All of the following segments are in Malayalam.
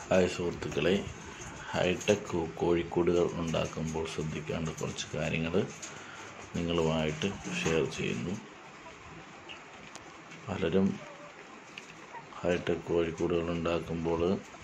ഹായ് സുഹൃത്തുക്കളെ ഹൈടെക് കോഴിക്കൂടുകൾ ഉണ്ടാക്കുമ്പോൾ ശ്രദ്ധിക്കേണ്ട കുറച്ച് കാര്യങ്ങൾ നിങ്ങളുമായിട്ട് ഷെയർ ചെയ്യുന്നു പലരും ഹൈടെക് കോഴിക്കൂടുകൾ ഉണ്ടാക്കുമ്പോൾ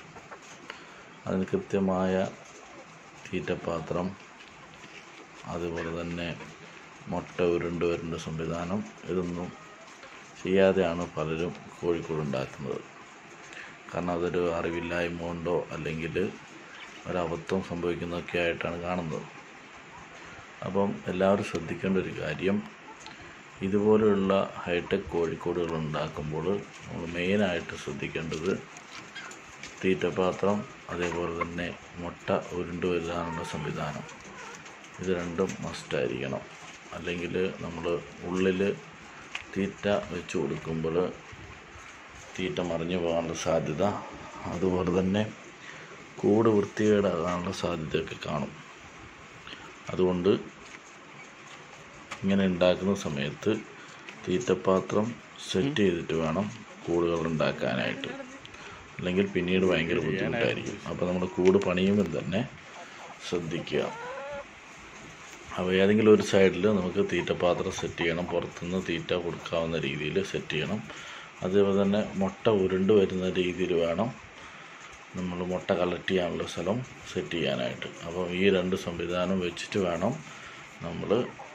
അതിന് കൃത്യമായ തീറ്റപ്പാത്രം അതുപോലെ തന്നെ മുട്ട ഉരുണ്ട് വരുന്ന സംവിധാനം ഇതൊന്നും ചെയ്യാതെയാണ് പലരും കോഴിക്കൂട് ഉണ്ടാക്കുന്നത് കാരണം അതൊരു അറിവില്ലായ്മ കൊണ്ടോ അല്ലെങ്കിൽ ഒരബദ്ധം സംഭവിക്കുന്നതൊക്കെ ആയിട്ടാണ് കാണുന്നത് അപ്പം എല്ലാവരും ശ്രദ്ധിക്കേണ്ട ഒരു കാര്യം ഇതുപോലെയുള്ള ഹൈടെക് കോഴിക്കോടുകൾ ഉണ്ടാക്കുമ്പോൾ നമ്മൾ മെയിനായിട്ട് ശ്രദ്ധിക്കേണ്ടത് തീറ്റപാത്രം അതേപോലെ തന്നെ മുട്ട ഉരുണ്ട് വരാനുള്ള സംവിധാനം ഇത് രണ്ടും മസ്റ്റായിരിക്കണം അല്ലെങ്കിൽ നമ്മൾ ഉള്ളിൽ തീറ്റ വെച്ച് കൊടുക്കുമ്പോൾ തീറ്റ മറിഞ്ഞു പോകാനുള്ള സാധ്യത അതുപോലെ തന്നെ കൂട് വൃത്തികേടാകാനുള്ള സാധ്യതയൊക്കെ കാണും അതുകൊണ്ട് ഇങ്ങനെ ഉണ്ടാക്കുന്ന സമയത്ത് തീറ്റപ്പാത്രം സെറ്റ് ചെയ്തിട്ട് വേണം കൂടുകൾ ഉണ്ടാക്കാനായിട്ട് അല്ലെങ്കിൽ പിന്നീട് ഭയങ്കര ബുദ്ധിമുട്ടായിരിക്കും അപ്പോൾ നമ്മൾ കൂട് പണിയുമ്പോൾ തന്നെ ശ്രദ്ധിക്കുക അപ്പോൾ ഏതെങ്കിലും ഒരു സൈഡിൽ നമുക്ക് തീറ്റപ്പാത്രം സെറ്റ് ചെയ്യണം പുറത്തുനിന്ന് തീറ്റ കൊടുക്കാവുന്ന രീതിയിൽ സെറ്റ് ചെയ്യണം അതേപോലെ തന്നെ മുട്ട ഉരുണ്ട് വരുന്ന രീതിയിൽ വേണം നമ്മൾ മുട്ട കളക്ട് ചെയ്യാനുള്ള സ്ഥലം സെറ്റ് ചെയ്യാനായിട്ട് അപ്പോൾ ഈ രണ്ട് സംവിധാനം വെച്ചിട്ട് വേണം നമ്മൾ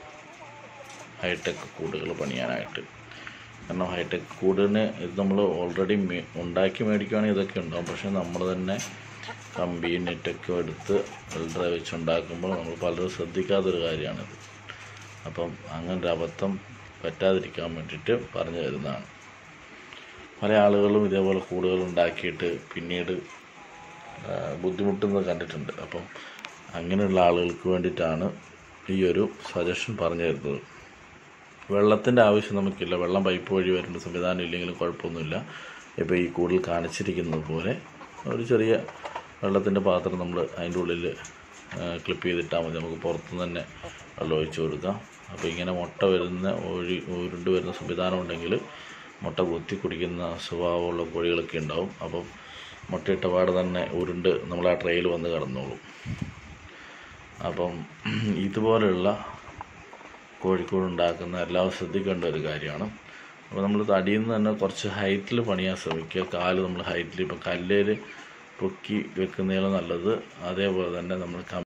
ഹൈടെക് കൂടുകൾ പണിയാനായിട്ട് കാരണം ഹൈടെക് കൂടിന് ഇത് നമ്മൾ ഓൾറെഡി ഉണ്ടാക്കി മേടിക്കുകയാണെങ്കിൽ ഇതൊക്കെ ഉണ്ടാവും പക്ഷേ നമ്മൾ തന്നെ കമ്പി നെറ്റൊക്കെ എടുത്ത് വെൽഡറ വെച്ച് ഉണ്ടാക്കുമ്പോൾ നമ്മൾ പലരും ശ്രദ്ധിക്കാത്തൊരു കാര്യമാണിത് അപ്പം അങ്ങനെ ഒരു അബദ്ധം പറ്റാതിരിക്കാൻ വേണ്ടിയിട്ട് പറഞ്ഞു തരുന്നതാണ് പല ആളുകളും ഇതേപോലെ കൂടുകൾ ഉണ്ടാക്കിയിട്ട് പിന്നീട് ബുദ്ധിമുട്ടുന്നത് കണ്ടിട്ടുണ്ട് അപ്പം അങ്ങനെയുള്ള ആളുകൾക്ക് വേണ്ടിയിട്ടാണ് ഈ ഒരു സജഷൻ പറഞ്ഞു തരുന്നത് വെള്ളത്തിൻ്റെ ആവശ്യം നമുക്കില്ല വെള്ളം പൈപ്പ് വഴി വരേണ്ട സംവിധാനം ഇല്ലെങ്കിലും കുഴപ്പമൊന്നുമില്ല ഇപ്പോൾ ഈ കൂടുതൽ കാണിച്ചിരിക്കുന്നത് പോലെ ഒരു ചെറിയ വെള്ളത്തിൻ്റെ പാത്രം നമ്മൾ അതിൻ്റെ ഉള്ളിൽ ക്ലിപ്പ് ചെയ്തിട്ടാൽ മതി നമുക്ക് പുറത്തുനിന്ന് തന്നെ വെള്ളം ഒഴിച്ച് കൊടുക്കാം അപ്പോൾ ഇങ്ങനെ മുട്ട വരുന്ന ഒഴി ഉരുണ്ട് വരുന്ന സംവിധാനം ഉണ്ടെങ്കിൽ മുട്ട കുത്തി കുടിക്കുന്ന സ്വഭാവമുള്ള കോഴികളൊക്കെ ഉണ്ടാവും അപ്പം മുട്ടയിട്ട പാട് തന്നെ ഉരുണ്ട് നമ്മൾ ആ ട്രെയിൽ വന്ന് കിടന്നോളും അപ്പം ഇതുപോലെയുള്ള കോഴിക്കോട് ഉണ്ടാക്കുന്ന എല്ലാവരും ശ്രദ്ധിക്കേണ്ട ഒരു കാര്യമാണ് അപ്പോൾ നമ്മൾ തടിയിൽ നിന്ന് തന്നെ കുറച്ച് ഹൈറ്റിൽ പണിയാൻ ശ്രമിക്കുക കാല് നമ്മൾ ഹൈറ്റിൽ ഇപ്പോൾ കല്ലേൽ പൊക്കി വെക്കുന്നതിലും നല്ലത് അതേപോലെ തന്നെ നമ്മൾ